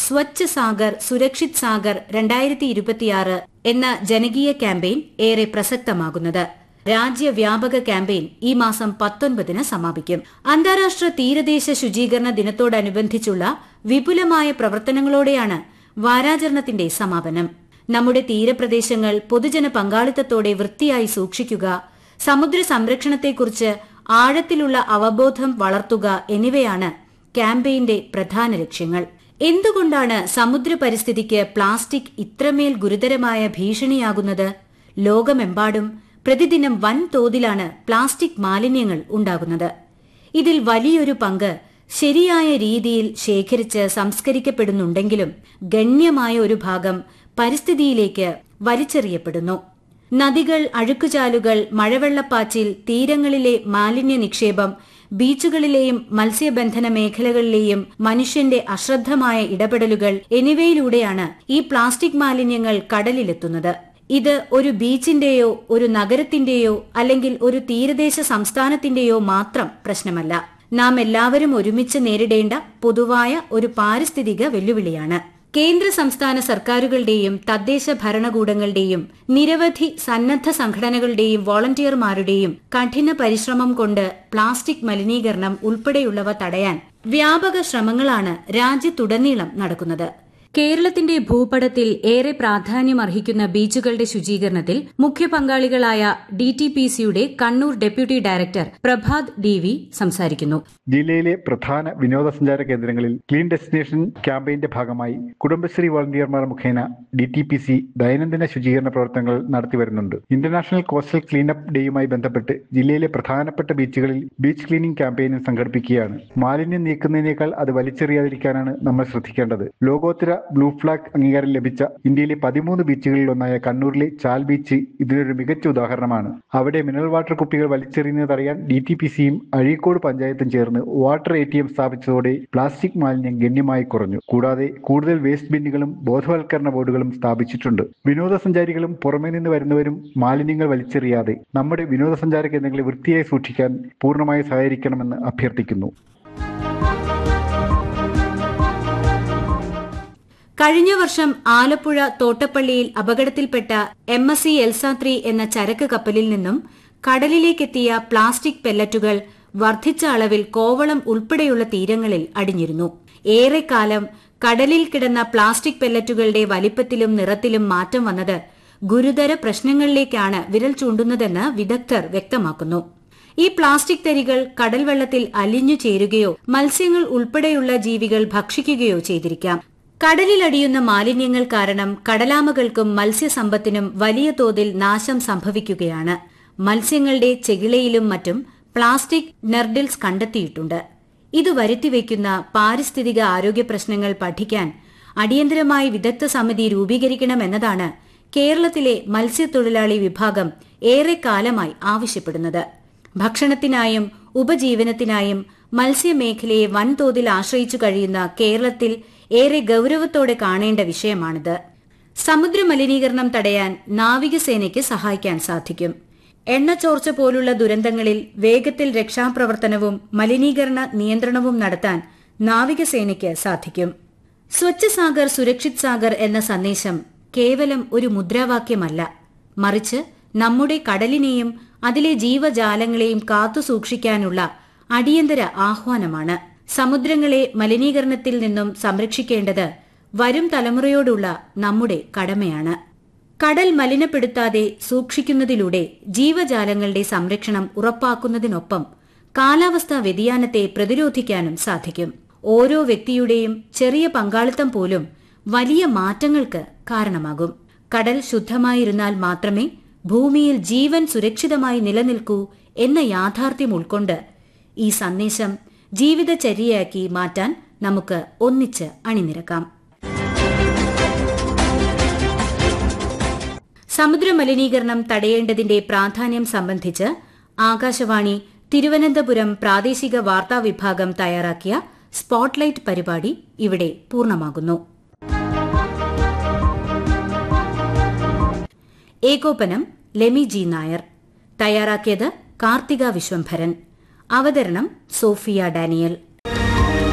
സ്വച്ഛ് സാഗർ സുരക്ഷിത് സാഗർ രണ്ടായിരത്തി ഇരുപത്തിയാറ് എന്ന ജനകീയ ക്യാമ്പയിൻ ഏറെ പ്രസക്തമാകുന്നത് രാജ്യവ്യാപക ക്യാമ്പയിൻ ഈ മാസം പത്തൊൻപതിന് സമാപിക്കും അന്താരാഷ്ട്ര തീരദേശ ശുചീകരണ ദിനത്തോടനുബന്ധിച്ചുള്ള വിപുലമായ പ്രവർത്തനങ്ങളോടെയാണ് വാരാചരണത്തിന്റെ സമാപനം നമ്മുടെ തീരപ്രദേശങ്ങൾ പൊതുജന പങ്കാളിത്തത്തോടെ വൃത്തിയായി സൂക്ഷിക്കുക സമുദ്ര സംരക്ഷണത്തെക്കുറിച്ച് ആഴത്തിലുള്ള അവബോധം വളർത്തുക എന്നിവയാണ് ക്യാമ്പയിന്റെ പ്രധാന ലക്ഷ്യങ്ങൾ എന്തുകൊണ്ടാണ് സമുദ്ര പരിസ്ഥിതിക്ക് പ്ലാസ്റ്റിക് ഇത്രമേൽ ഗുരുതരമായ ഭീഷണിയാകുന്നത് ലോകമെമ്പാടും പ്രതിദിനം വൻതോതിലാണ് പ്ലാസ്റ്റിക് മാലിന്യങ്ങൾ ഉണ്ടാകുന്നത് ഇതിൽ വലിയൊരു പങ്ക് ശരിയായ രീതിയിൽ ശേഖരിച്ച് സംസ്കരിക്കപ്പെടുന്നുണ്ടെങ്കിലും ഗണ്യമായ ഒരു ഭാഗം പരിസ്ഥിതിയിലേക്ക് വലിച്ചെറിയപ്പെടുന്നു നദികൾ അഴുക്കുചാലുകൾ മഴവെള്ളപ്പാച്ചിൽ തീരങ്ങളിലെ മാലിന്യ നിക്ഷേപം ബീച്ചുകളിലെയും മത്സ്യബന്ധന മേഖലകളിലെയും മനുഷ്യന്റെ അശ്രദ്ധമായ ഇടപെടലുകൾ എന്നിവയിലൂടെയാണ് ഈ പ്ലാസ്റ്റിക് മാലിന്യങ്ങൾ കടലിലെത്തുന്നത് ഇത് ഒരു ബീച്ചിന്റെയോ ഒരു നഗരത്തിന്റെയോ അല്ലെങ്കിൽ ഒരു തീരദേശ സംസ്ഥാനത്തിന്റെയോ മാത്രം പ്രശ്നമല്ല നാം എല്ലാവരും ഒരുമിച്ച് നേരിടേണ്ട പൊതുവായ ഒരു പാരിസ്ഥിതിക വെല്ലുവിളിയാണ് കേന്ദ്ര സംസ്ഥാന സർക്കാരുകളുടെയും തദ്ദേശ ഭരണകൂടങ്ങളുടെയും നിരവധി സന്നദ്ധ സംഘടനകളുടെയും വോളണ്ടിയർമാരുടെയും കഠിന പരിശ്രമം കൊണ്ട് പ്ലാസ്റ്റിക് മലിനീകരണം ഉൾപ്പെടെയുള്ളവ തടയാൻ വ്യാപക ശ്രമങ്ങളാണ് രാജ്യത്തുടനീളം നടക്കുന്നത് കേരളത്തിന്റെ ഭൂപടത്തിൽ ഏറെ പ്രാധാന്യമർഹിക്കുന്ന ബീച്ചുകളുടെ ശുചീകരണത്തിൽ മുഖ്യ പങ്കാളികളായ ഡി ടി പി സിയുടെ Kannur deputy director Prabhath D V സംസാരിക്കുന്നു ജില്ലയിലെ പ്രധാന വിനോദസഞ്ചാര കേന്ദ്രങ്ങളിൽ ക്ലീൻ ഡെസ്റ്റിനേഷൻ ക്യാമ്പയിന്റെ ഭാഗമായി കുടുംബശ്രീ വോളണ്ടിയർമാർ മുഖേന ഡി ടി പി സി ദൈനംദിന ശുചീകരണ പ്രവർത്തനങ്ങൾ നടത്തിവരുന്നുണ്ട് ഇന്റർനാഷണൽ കോസ്റ്റൽ ക്ലീനപ്പ് ഡേയുമായി ബന്ധപ്പെട്ട് ജില്ലയിലെ പ്രധാനപ്പെട്ട ബീച്ചുകളിൽ ബീച്ച് ക്ലീനിംഗ് ക്യാമ്പയിനും സംഘടിപ്പിക്കുകയാണ് മാലിന്യം നീക്കുന്നതിനേക്കാൾ അത് വലിച്ചെറിയാതിരിക്കാനാണ് നമ്മൾ ശ്രദ്ധിക്കേണ്ടത് ലോകോത്തര ബ്ലൂ ഫ്ലാഗ് അംഗീകാരം ലഭിച്ച ഇന്ത്യയിലെ പതിമൂന്ന് ബീച്ചുകളിൽ ഒന്നായ കണ്ണൂരിലെ ചാൽ ബീച്ച് ഇതിനൊരു മികച്ച ഉദാഹരണമാണ് അവിടെ മിനറൽ വാട്ടർ കുപ്പികൾ വലിച്ചെറിയുന്നത് തടയാൻ ഡി ടി പി സിയും അഴീക്കോട് പഞ്ചായത്തും ചേർന്ന് വാട്ടർ എ ടി എം സ്ഥാപിച്ചതോടെ പ്ലാസ്റ്റിക് മാലിന്യം ഗണ്യമായി കുറഞ്ഞു കൂടാതെ കൂടുതൽ വേസ്റ്റ് ബിന്നുകളും ബോധവൽക്കരണ ബോർഡുകളും സ്ഥാപിച്ചിട്ടുണ്ട് വിനോദസഞ്ചാരികളും പുറമേ നിന്ന് വരുന്നവരും മാലിന്യങ്ങൾ വലിച്ചെറിയാതെ നമ്മുടെ വിനോദസഞ്ചാര കേന്ദ്രങ്ങളെ വൃത്തിയായി സൂക്ഷിക്കാൻ പൂർണ്ണമായി സഹകരിക്കണമെന്ന് അഭ്യർത്ഥിക്കുന്നു കഴിഞ്ഞ വർഷം ആലപ്പുഴ തോട്ടപ്പള്ളിയിൽ അപകടത്തിൽപ്പെട്ട എം എസ് സി എൽസാത്രി എന്ന ചരക്ക് കപ്പലിൽ നിന്നും കടലിലേക്കെത്തിയ പ്ലാസ്റ്റിക് പെല്ലറ്റുകൾ വർദ്ധിച്ച അളവിൽ കോവളം ഉൾപ്പെടെയുള്ള തീരങ്ങളിൽ അടിഞ്ഞിരുന്നു ഏറെക്കാലം കടലിൽ കിടന്ന പ്ലാസ്റ്റിക് പെല്ലറ്റുകളുടെ വലിപ്പത്തിലും നിറത്തിലും മാറ്റം വന്നത് ഗുരുതര പ്രശ്നങ്ങളിലേക്കാണ് വിരൽ ചൂണ്ടുന്നതെന്ന് വിദഗ്ധർ വ്യക്തമാക്കുന്നു ഈ പ്ലാസ്റ്റിക് തരികൾ കടൽ വെള്ളത്തിൽ അലിഞ്ഞു ചേരുകയോ മത്സ്യങ്ങൾ ഉൾപ്പെടെയുള്ള ജീവികൾ ഭക്ഷിക്കുകയോ ചെയ്തിരിക്കാം കടലിലടിയുന്ന മാലിന്യങ്ങൾ കാരണം കടലാമകൾക്കും മത്സ്യസമ്പത്തിനും വലിയ തോതിൽ നാശം സംഭവിക്കുകയാണ് മത്സ്യങ്ങളുടെ ചെകിളയിലും മറ്റും പ്ലാസ്റ്റിക് നെർഡിൽസ് കണ്ടെത്തിയിട്ടുണ്ട് ഇത് വരുത്തിവെക്കുന്ന പാരിസ്ഥിതിക ആരോഗ്യ പ്രശ്നങ്ങൾ പഠിക്കാൻ അടിയന്തരമായി വിദഗ്ധ സമിതി രൂപീകരിക്കണമെന്നതാണ് കേരളത്തിലെ മത്സ്യത്തൊഴിലാളി വിഭാഗം ഏറെക്കാലമായി ആവശ്യപ്പെടുന്നത് ഭക്ഷണത്തിനായും ഉപജീവനത്തിനായും മത്സ്യമേഖലയെ വൻതോതിൽ ആശ്രയിച്ചു കഴിയുന്ന കേരളത്തിൽ ഏറെ ഗൌരവത്തോടെ കാണേണ്ട വിഷയമാണിത് സമുദ്ര മലിനീകരണം തടയാൻ നാവികസേനയ്ക്ക് സഹായിക്കാൻ സാധിക്കും എണ്ണച്ചോർച്ച പോലുള്ള ദുരന്തങ്ങളിൽ വേഗത്തിൽ രക്ഷാപ്രവർത്തനവും മലിനീകരണ നിയന്ത്രണവും നടത്താൻ നാവികസേനയ്ക്ക് സാധിക്കും സ്വച്ഛ് സാഗർ സുരക്ഷിത് സാഗർ എന്ന സന്ദേശം കേവലം ഒരു മുദ്രാവാക്യമല്ല മറിച്ച് നമ്മുടെ കടലിനെയും അതിലെ ജീവജാലങ്ങളെയും കാത്തുസൂക്ഷിക്കാനുള്ള അടിയന്തര ആഹ്വാനമാണ് സമുദ്രങ്ങളെ മലിനീകരണത്തിൽ നിന്നും സംരക്ഷിക്കേണ്ടത് വരും തലമുറയോടുള്ള നമ്മുടെ കടമയാണ് കടൽ മലിനപ്പെടുത്താതെ സൂക്ഷിക്കുന്നതിലൂടെ ജീവജാലങ്ങളുടെ സംരക്ഷണം ഉറപ്പാക്കുന്നതിനൊപ്പം കാലാവസ്ഥാ വ്യതിയാനത്തെ പ്രതിരോധിക്കാനും സാധിക്കും ഓരോ വ്യക്തിയുടെയും ചെറിയ പങ്കാളിത്തം പോലും വലിയ മാറ്റങ്ങൾക്ക് കാരണമാകും കടൽ ശുദ്ധമായിരുന്നാൽ മാത്രമേ ഭൂമിയിൽ ജീവൻ സുരക്ഷിതമായി നിലനിൽക്കൂ എന്ന യാഥാർത്ഥ്യം ഉൾക്കൊണ്ട് ഈ സന്ദേശം ജീവിതചര്യയാക്കി മാറ്റാൻ നമുക്ക് ഒന്നിച്ച് അണിനിരക്കാം സമുദ്ര മലിനീകരണം തടയേണ്ടതിന്റെ പ്രാധാന്യം സംബന്ധിച്ച് ആകാശവാണി തിരുവനന്തപുരം പ്രാദേശിക വാർത്താ വിഭാഗം തയ്യാറാക്കിയ സ്പോട്ട്ലൈറ്റ് പരിപാടി ഇവിടെ പൂർണ്ണമാകുന്നു ഏകോപനം ലെമി ജി നായർ തയ്യാറാക്കിയത് കാർത്തിക വിശ്വംഭരൻ അവതരണം സോഫിയ ഡാനിയൽ